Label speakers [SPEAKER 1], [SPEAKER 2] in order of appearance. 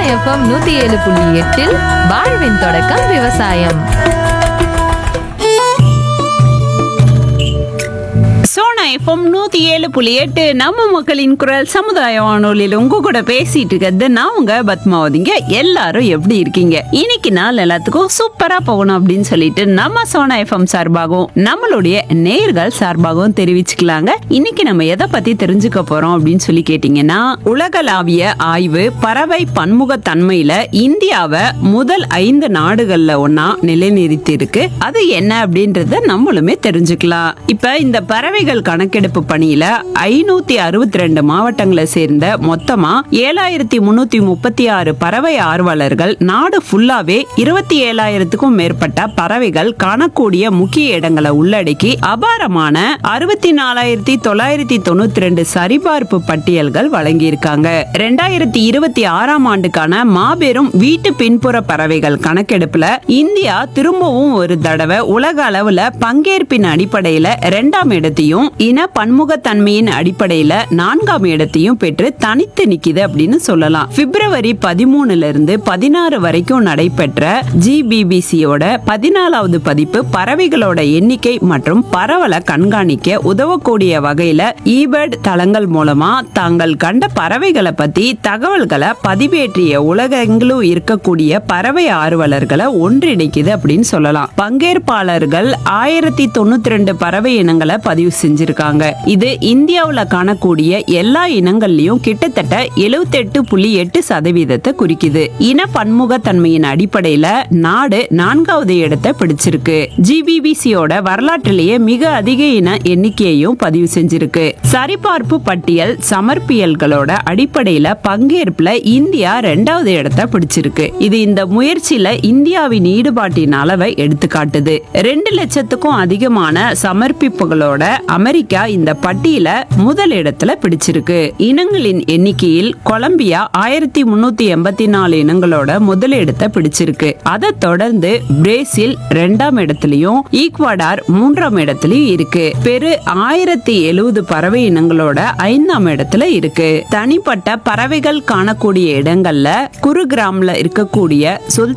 [SPEAKER 1] FM நூத்தி ஏழு புள்ளி எட்டில் வாழ்வின் தொடக்கம் விவசாயம்
[SPEAKER 2] சோனா எஃப்எம் நூத்தி ஏழு புள்ளி எட்டு நம்ம மக்களின் குரல் சமுதாய வானொலியில் உங்க கூட பேசிட்டு இருக்கிறது நான் உங்க பத்மாவதிங்க எல்லாரும் எப்படி இருக்கீங்க இன்னைக்கு நாள் எல்லாத்துக்கும் சூப்பரா போகணும் அப்படின்னு சொல்லிட்டு நம்ம சோனா எஃப்எம் சார்பாகவும் நம்மளுடைய நேர்கள் சார்பாகவும் தெரிவிச்சுக்கலாங்க இன்னைக்கு நம்ம எதை பத்தி தெரிஞ்சுக்க போறோம் அப்படின்னு சொல்லி கேட்டீங்கன்னா உலகளாவிய ஆய்வு பறவை பன்முகத்தன்மையில இந்தியாவை முதல் ஐந்து நாடுகள்ல ஒன்னா நிலைநிறுத்தி இருக்கு அது என்ன அப்படின்றத நம்மளுமே தெரிஞ்சுக்கலாம் இப்ப இந்த பறவைகள் கணக்கெடுப்பு பணியில ஐநூத்தி அறுபத்தி ரெண்டு மாவட்டங்களை சேர்ந்த மொத்தமா ஏழாயிரத்தி முன்னூத்தி முப்பத்தி ஆறு பறவை ஆர்வலர்கள் நாடு ஃபுல்லாவே இருபத்தி ஏழாயிரத்துக்கும் மேற்பட்ட பறவைகள் காணக்கூடிய முக்கிய இடங்களை உள்ளடக்கி அபாரமான அறுபத்தி நாலாயிரத்தி தொள்ளாயிரத்தி தொண்ணூத்தி ரெண்டு சரிபார்ப்பு பட்டியல்கள் வழங்கியிருக்காங்க ரெண்டாயிரத்தி இருபத்தி ஆறாம் ஆண்டுக்கான மாபெரும் வீட்டு பின்புற பறவைகள் கணக்கெடுப்புல இந்தியா திரும்பவும் ஒரு தடவை உலக அளவுல பங்கேற்பின் அடிப்படையில இரண்டாம் இடத்தையும் இன பன்முகத்தன்மையின் அடிப்படையில நான்காம் இடத்தையும் பெற்று தனித்து நிக்குது அப்படின்னு சொல்லலாம் பிப்ரவரி பதிமூணுல இருந்து பதினாறு வரைக்கும் நடைபெற்ற ஜிபிபிசியோட பதினாலாவது பதிப்பு பறவைகளோட எண்ணிக்கை மற்றும் பரவலை கண்காணிக்க உதவக்கூடிய வகையில ஈபர்ட் தளங்கள் மூலமா தாங்கள் கண்ட பறவைகளை பத்தி தகவல்களை பதிவேற்றிய உலகெங்கிலும் இருக்கக்கூடிய பறவை ஆர்வலர்களை ஒன்றிணைக்குது அப்படின்னு சொல்லலாம் பங்கேற்பாளர்கள் ஆயிரத்தி தொண்ணூத்தி ரெண்டு பறவை இனங்களை பதிவு செஞ்சிருக்காங்க இது இந்தியாவுல காணக்கூடிய எல்லா இனங்கள்லயும் கிட்டத்தட்ட எழுவத்தெட்டு புள்ளி எட்டு சதவீதத்தை குறிக்குது இன பன்முகத்தன்மையின் அடிப்படையில நாடு நான்காவது இடத்தை பிடிச்சிருக்கு ஜிபிபிசியோட வரலாற்றிலேயே மிக அதிக இன எண்ணிக்கையையும் பதிவு செஞ்சிருக்கு சரிபார்ப்பு பட்டியல் சமர்ப்பியல்களோட அடிப்படையில பங்கேற்புல இந்தியா ரெண்டாவது இடத்தை பிடிச்சிருக்கு இது இந்த முயற்சியில இந்தியாவின் ஈடுபாட்டின் அளவை எடுத்துக்காட்டுது ரெண்டு லட்சத்துக்கும் அதிகமான சமர்ப்பிப்புகளோட அமெரிக்கா இந்த பட்டியல முதல் இடத்துல பிடிச்சிருக்கு இனங்களின் எண்ணிக்கையில் கொலம்பியா ஆயிரத்தி முன்னூத்தி எண்பத்தி நாலு இனங்களோட முதல் இடத்தை பிடிச்சிருக்கு அதை தொடர்ந்து பிரேசில் ரெண்டாம் இடத்துலயும் ஈக்வடார் மூன்றாம் இடத்துலயும் இருக்கு பெரு ஆயிரத்தி எழுவது பறவை இனங்களோட ஐந்தாம் இடத்துல இருக்கு தனிப்பட்ட பறவைகள் காணக்கூடிய இடங்கள்ல குருகிராம்ல இருக்கக்கூடிய சுல்தான்